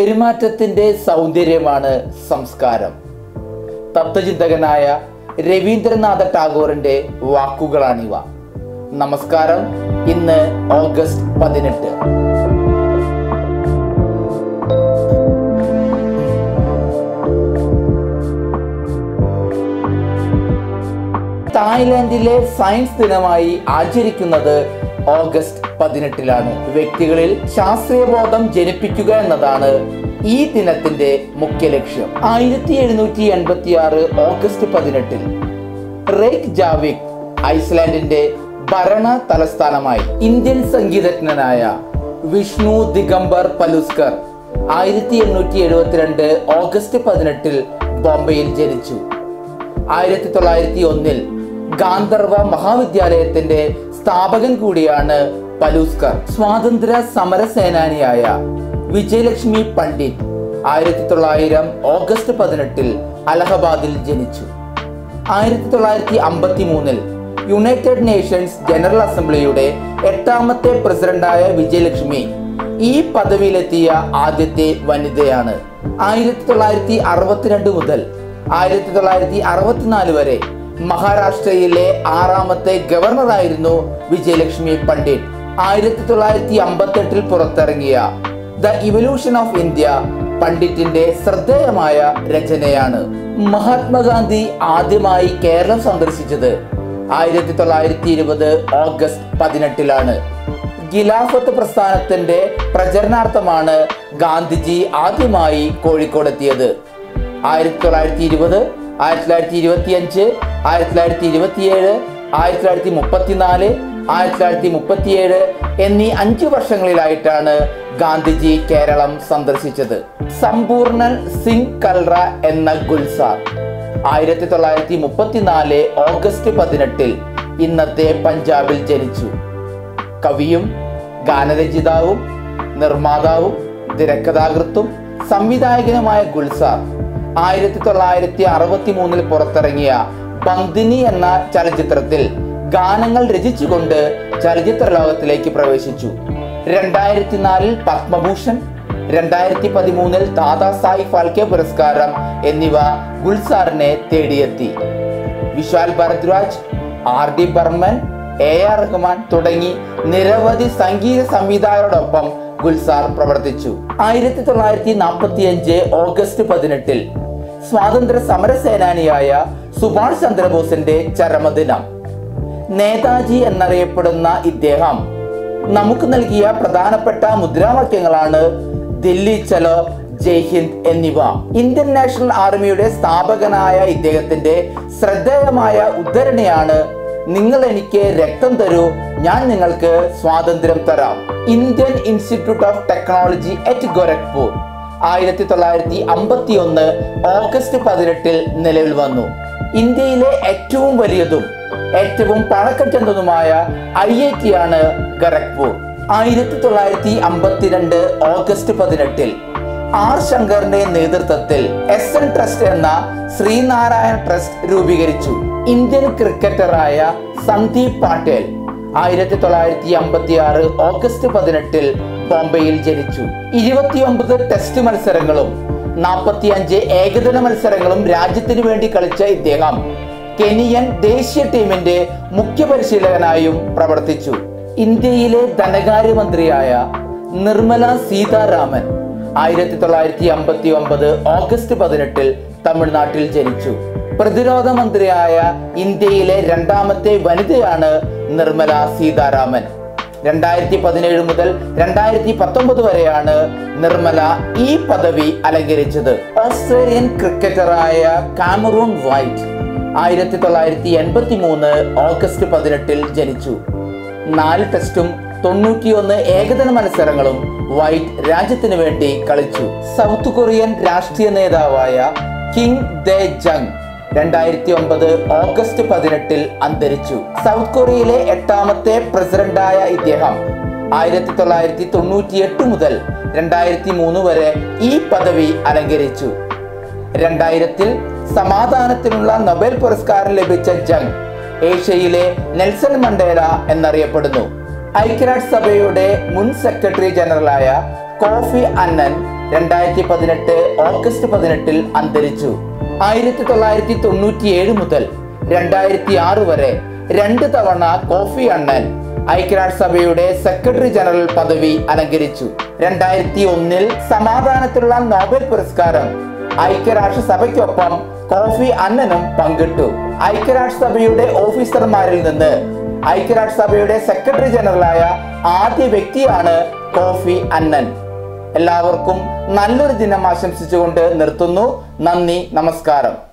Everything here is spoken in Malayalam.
പെരുമാറ്റത്തിന്റെ സൗന്ദര്യമാണ് സംസ്കാരം തത്വചിന്തകനായ രവീന്ദ്രനാഥ ടാഗോറിന്റെ വാക്കുകളാണിവ നമസ്കാരം ഇന്ന് ഓഗസ്റ്റ് പതിനെട്ട് തായ്ലാന്റിലെ സയൻസ് ദിനമായി ആചരിക്കുന്നത് ഓഗസ്റ്റ് പതിനെട്ടിലാണ് വ്യക്തികളിൽ ശാസ്ത്രീയ ബോധം ജനിപ്പിക്കുക എന്നതാണ് ഈ ദിനത്തിന്റെ മുഖ്യ ലക്ഷ്യം ആയിരത്തി എഴുന്നൂറ്റി എൺപത്തി ആറ് ഓഗസ്റ്റ് പതിനെട്ടിൽ റേക്ക് ജാവിക് ഐസ്ലാൻഡിന്റെ ഭരണ തലസ്ഥാനമായി ഇന്ത്യൻ സംഗീതജ്ഞനായ വിഷ്ണു ദിഗംബർ പലുസ്കർ ആയിരത്തി എണ്ണൂറ്റി എഴുപത്തിരണ്ട് ഓഗസ്റ്റ് പതിനെട്ടിൽ ബോംബെയിൽ ജനിച്ചു ആയിരത്തി തൊള്ളായിരത്തി ഒന്നിൽ ഗാന്ധർവ മഹാവിദ്യാലയത്തിന്റെ സ്ഥാപകൻ കൂടിയാണ് പലൂസ്കർ സ്വാതന്ത്ര്യ സമര സേനാനിയായ വിജയലക്ഷ്മി പണ്ഡിറ്റ് ആയിരത്തി തൊള്ളായിരം ഓഗസ്റ്റ് പതിനെട്ടിൽ അലഹബാദിൽ ജനിച്ചു ആയിരത്തി തൊള്ളായിരത്തി അമ്പത്തി മൂന്നിൽ യുണൈറ്റഡ് നേഷൻസ് ജനറൽ അസംബ്ലിയുടെ എട്ടാമത്തെ പ്രസിഡന്റായ വിജയലക്ഷ്മി ഈ പദവിയിലെത്തിയ ആദ്യത്തെ വനിതയാണ് ആയിരത്തി തൊള്ളായിരത്തി അറുപത്തിരണ്ട് മുതൽ ആയിരത്തി തൊള്ളായിരത്തി അറുപത്തിനാല് വരെ മഹാരാഷ്ട്രയിലെ ആറാമത്തെ ഗവർണറായിരുന്നു വിജയലക്ഷ്മി പണ്ഡിറ്റ് ആയിരത്തി തൊള്ളായിരത്തി അമ്പത്തെട്ടിൽ പുറത്തിറങ്ങിയ ദ ഇവല്യൂഷൻ ഓഫ് ഇന്ത്യ പണ്ഡിറ്റിന്റെ ശ്രദ്ധേയമായ രചനയാണ് മഹാത്മാഗാന്ധി ആദ്യമായി കേരളം സന്ദർശിച്ചത് ആയിരത്തി തൊള്ളായിരത്തി ഇരുപത് ഓഗസ്റ്റ് പതിനെട്ടിലാണ് ഖിലാഫത്ത് പ്രസ്ഥാനത്തിന്റെ പ്രചരണാർത്ഥമാണ് ഗാന്ധിജി ആദ്യമായി കോഴിക്കോടെത്തിയത് ആയിരത്തി തൊള്ളായിരത്തി ഇരുപത് ആയിരത്തി തൊള്ളായിരത്തി ഇരുപത്തി അഞ്ച് ആയിരത്തി തൊള്ളായിരത്തി ഇരുപത്തിയേഴ് ആയിരത്തി തൊള്ളായിരത്തി മുപ്പത്തിനാല് ആയിരത്തി തൊള്ളായിരത്തി മുപ്പത്തിയേഴ് എന്നീ അഞ്ചു വർഷങ്ങളിലായിട്ടാണ് ഗാന്ധിജി കേരളം സന്ദർശിച്ചത് സമ്പൂർണൻ സിംഗ് കൽറ എന്ന ഗുൽസാർ ആയിരത്തി തൊള്ളായിരത്തി മുപ്പത്തിനാല് ഓഗസ്റ്റ് പതിനെട്ടിൽ ഇന്നത്തെ പഞ്ചാബിൽ ജനിച്ചു കവിയും ഗാനരചിതാവും നിർമ്മാതാവും തിരക്കഥാകൃത്തും സംവിധായകനുമായ ഗുൽസാർ ആയിരത്തി തൊള്ളായിരത്തി അറുപത്തി മൂന്നിൽ പുറത്തിറങ്ങിയ ബന്ദിനി എന്ന ചലച്ചിത്രത്തിൽ ഗാനങ്ങൾ രചിച്ചുകൊണ്ട് ചലച്ചിത്ര ലോകത്തിലേക്ക് പ്രവേശിച്ചു രണ്ടായിരത്തി നാലിൽ പത്മഭൂഷൺ രണ്ടായിരത്തി പതിമൂന്നിൽ ദാദാസായി ഫാൽക്കെ പുരസ്കാരം എന്നിവ ഗുൽസാറിനെ തേടിയെത്തി Vishal Bhardwaj R D Burman A R Rahman തുടങ്ങി നിരവധി സംഗീത സംവിധായകരോടൊപ്പം ഗുൽസാർ പ്രവർത്തിച്ചു ആയിരത്തി തൊള്ളായിരത്തി നാൽപ്പത്തി അഞ്ച് ഓഗസ്റ്റ് പതിനെട്ടിൽ സ്വാതന്ത്ര്യ സമര സേനാനിയായ സുഭാഷ് ചന്ദ്രബോസിന്റെ ചരമദിനം നേതാജി എന്നറിയപ്പെടുന്ന ഇദ്ദേഹം നമുക്ക് നൽകിയ പ്രധാനപ്പെട്ട മുദ്രാവാക്യങ്ങളാണ് ദില്ലി ചലോ ജയ് ഹിന്ദ് എന്നിവ ഇന്ത്യൻ നാഷണൽ ആർമിയുടെ സ്ഥാപകനായ ഇദ്ദേഹത്തിന്റെ ശ്രദ്ധേയമായ ഉദ്ധരണിയാണ് നിങ്ങൾ എനിക്ക് രക്തം തരൂ ഞാൻ നിങ്ങൾക്ക് സ്വാതന്ത്ര്യം തരാം Indian Institute of Technology at Gorakhpur ആയിരത്തി തൊള്ളായിരത്തി അമ്പത്തി ഒന്ന് ഓഗസ്റ്റ് പതിനെട്ടിൽ നിലവിൽ വന്നു ഇന്ത്യയിലെ ഏറ്റവും വലിയതും ഏറ്റവും പഴക്കം ചെന്നതുമായ ഐ ഐ ടി ആണ് ഗരഖ്പൂർ ആയിരത്തി തൊള്ളായിരത്തി അമ്പത്തിരണ്ട് ഓഗസ്റ്റ് പതിനെട്ടിൽ ആർ ശങ്കറിന്റെ നേതൃത്വത്തിൽ എസ് എൻ ട്രസ്റ്റ് എന്ന ശ്രീനാരായണ ട്രസ്റ്റ് രൂപീകരിച്ചു ഇന്ത്യൻ ക്രിക്കറ്ററായ സന്ദീപ് പാട്ടേൽ ആയിരത്തി തൊള്ളായിരത്തി അമ്പത്തി ആറ് ഓഗസ്റ്റ് പതിനെട്ടിൽ ബോംബെയിൽ ജനിച്ചു ഇരുപത്തിയൊമ്പത് ടെസ്റ്റ് മത്സരങ്ങളും നാൽപ്പത്തി അഞ്ച് ഏകദിന മത്സരങ്ങളും രാജ്യത്തിനു വേണ്ടി കളിച്ച ഇദ്ദേഹം കെനിയൻ ദേശീയ ടീമിന്റെ മുഖ്യ പരിശീലകനായും പ്രവർത്തിച്ചു ഇന്ത്യയിലെ ധനകാര്യമന്ത്രിയായ നിർമ്മല സീതാരാമൻ ആയിരത്തി തൊള്ളായിരത്തി അമ്പത്തി ഒമ്പത് ഓഗസ്റ്റ് പതിനെട്ടിൽ തമിഴ്നാട്ടിൽ ജനിച്ചു പ്രതിരോധ മന്ത്രിയായ ഇന്ത്യയിലെ രണ്ടാമത്തെ വനിതയാണ് നിർമ്മല സീതാരാമൻ രണ്ടായിരത്തി പതിനേഴ് മുതൽ രണ്ടായിരത്തി പത്തൊമ്പത് വരെയാണ് നിർമ്മല ഈ പദവി അലങ്കരിച്ചത് ഓസ്ട്രേലിയൻ ക്രിക്കറ്ററായ കാമറൂൺ വൈറ്റ് ആയിരത്തി തൊള്ളായിരത്തി എൺപത്തി മൂന്ന് ഓഗസ്റ്റ് പതിനെട്ടിൽ ജനിച്ചു നാല് ടെസ്റ്റും തൊണ്ണൂറ്റിയൊന്ന് ഏകദിന മത്സരങ്ങളും വൈറ്റ് രാജ്യത്തിന് വേണ്ടി കളിച്ചു സൗത്ത് കൊറിയൻ രാഷ്ട്രീയ നേതാവായ കിങ് ദേ ജങ് രണ്ടായിരത്തി ഒമ്പത് ഓഗസ്റ്റ് പതിനെട്ടിൽ അന്തരിച്ചു സൗത്ത് കൊറിയയിലെ എട്ടാമത്തെ പ്രസിഡന്റായ ഇദ്ദേഹം ആയിരത്തി തൊള്ളായിരത്തി തൊണ്ണൂറ്റി എട്ട് മുതൽ രണ്ടായിരത്തി മൂന്ന് വരെ ഈ പദവി അലങ്കരിച്ചു രണ്ടായിരത്തിൽ സമാധാനത്തിനുള്ള നൊബേൽ പുരസ്കാരം ലഭിച്ച ജങ് ഏഷ്യയിലെ നെൽസൺ മണ്ടേല എന്നറിയപ്പെടുന്നു ഐക്യരാഷ്ട്രസഭയുടെ മുൻ സെക്രട്ടറി ജനറലായ കോഫി അന്നൻ രണ്ടായിരത്തി പതിനെട്ട് ഓഗസ്റ്റ് പതിനെട്ടിൽ അന്തരിച്ചു ആയിരത്തി തൊള്ളായിരത്തി തൊണ്ണൂറ്റിയേഴ് മുതൽ രണ്ടായിരത്തി ആറ് വരെ രണ്ട് തവണ കോഫി അണ്ണൻ ഐക്യരാഷ്ട്രസഭയുടെ സെക്രട്ടറി ജനറൽ പദവി അലങ്കരിച്ചു രണ്ടായിരത്തി ഒന്നിൽ സമാധാനത്തിലുള്ള നോബൽ പുരസ്കാരം ഐക്യരാഷ്ട്രസഭയ്ക്കൊപ്പം കോഫി അന്നനും പങ്കിട്ടു ഐക്യരാഷ്ട്രസഭയുടെ ഓഫീസർമാരിൽ നിന്ന് ഐക്യരാഷ്ട്രസഭയുടെ സെക്രട്ടറി ജനറലായ ആദ്യ വ്യക്തിയാണ് കോഫി അന്നൻ എല്ലാവർക്കും നല്ലൊരു ദിനം ആശംസിച്ചുകൊണ്ട് നിർത്തുന്നു നന്ദി നമസ്കാരം